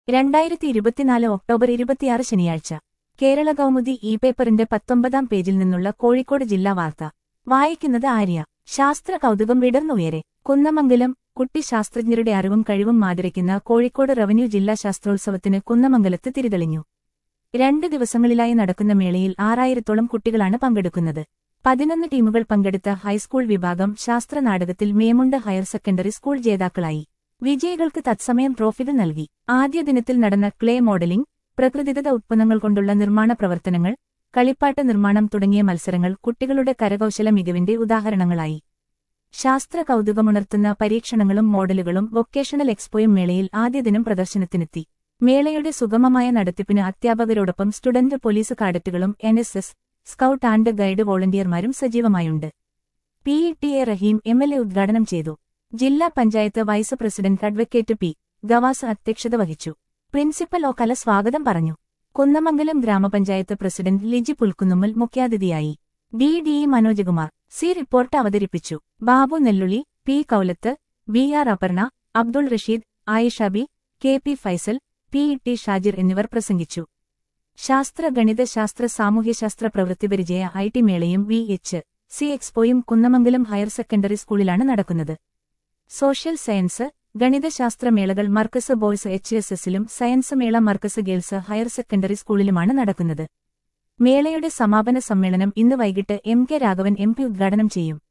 രണ്ടായിരത്തി ഇരുപത്തിനാല് ഒക്ടോബർ ഇരുപത്തിയാറ് ശനിയാഴ്ച കേരള കൗമുദി ഇ പേപ്പറിന്റെ പത്തൊമ്പതാം പേജിൽ നിന്നുള്ള കോഴിക്കോട് ജില്ലാ വാർത്ത വായിക്കുന്നത് ആര്യ ശാസ്ത്ര കൗതുകം വിടർന്നുയരെ കുന്നമംഗലം കുട്ടി ശാസ്ത്രജ്ഞരുടെ അറിവും കഴിവും മാതിരിക്കുന്ന കോഴിക്കോട് റവന്യൂ ജില്ലാ ശാസ്ത്രോത്സവത്തിന് കുന്നമംഗലത്ത് തിരിതെളിഞ്ഞു രണ്ട് ദിവസങ്ങളിലായി നടക്കുന്ന മേളയിൽ ആറായിരത്തോളം കുട്ടികളാണ് പങ്കെടുക്കുന്നത് പതിനൊന്ന് ടീമുകൾ പങ്കെടുത്ത ഹൈസ്കൂൾ വിഭാഗം ശാസ്ത്ര നാടകത്തിൽ മേമുണ്ട ഹയർ സെക്കൻഡറി സ്കൂൾ ജേതാക്കളായി വിജയികൾക്ക് തത്സമയം ട്രോഫികൾ നൽകി ആദ്യ ദിനത്തിൽ നടന്ന ക്ലേ മോഡലിംഗ് പ്രകൃതിദത്ത ഉത്പന്നങ്ങൾ കൊണ്ടുള്ള നിർമ്മാണ പ്രവർത്തനങ്ങൾ കളിപ്പാട്ട നിർമ്മാണം തുടങ്ങിയ മത്സരങ്ങൾ കുട്ടികളുടെ കരകൗശല മികവിന്റെ ഉദാഹരണങ്ങളായി ശാസ്ത്ര കൗതുകമുണർത്തുന്ന പരീക്ഷണങ്ങളും മോഡലുകളും വൊക്കേഷണൽ എക്സ്പോയും മേളയിൽ ആദ്യ ദിനം പ്രദർശനത്തിനെത്തി മേളയുടെ സുഗമമായ നടത്തിപ്പിന് അധ്യാപകരോടൊപ്പം സ്റ്റുഡന്റ് പോലീസ് കാഡറ്റുകളും N S S scout and guide വോളണ്ടിയർമാരും സജീവമായുണ്ട് P E T A Rahim M L A ഉദ്ഘാടനം ചെയ്തു ജില്ലാ panchayat vice president advocate P Gavas അധ്യക്ഷത വഹിച്ചു പ്രിൻസിപ്പൽ ഒ കല സ്വാഗതം പറഞ്ഞു കുന്നമംഗലം ഗ്രാമപഞ്ചായത്ത് പ്രസിഡന്റ് ലിജി പുൽക്കുന്നുമ്മൽ മുഖ്യാതിഥിയായി D D E Manojakumar C report അവതരിപ്പിച്ചു Babu Nelluli P Koulath V R Aparna Abdul Rasheed Ayisha B K P Faisal P E T Shajir എന്നിവർ പ്രസംഗിച്ചു ശാസ്ത്ര ഗണിത ശാസ്ത്ര സാമൂഹ്യശാസ്ത്ര പ്രവൃത്തിപരിചയ ഐ ടി മേളയും വി എച്ച് സി എക്സ്പോയും കുന്നമംഗലം ഹയർ സെക്കൻഡറി സ്കൂളിലാണ് നടക്കുന്നത് സോഷ്യൽ സയൻസ് ഗണിതശാസ്ത്ര മേളകൾ മർക്കസ് ബോയ്സ് എച്ച് എസ് എസിലും സയൻസ് മേള മർക്കസ് ഗേൾസ് ഹയർ സെക്കൻഡറി സ്കൂളിലുമാണ് നടക്കുന്നത് മേളയുടെ സമാപന സമ്മേളനം ഇന്ന് വൈകിട്ട് M K Raghavan M P ഉദ്ഘാടനം ചെയ്യും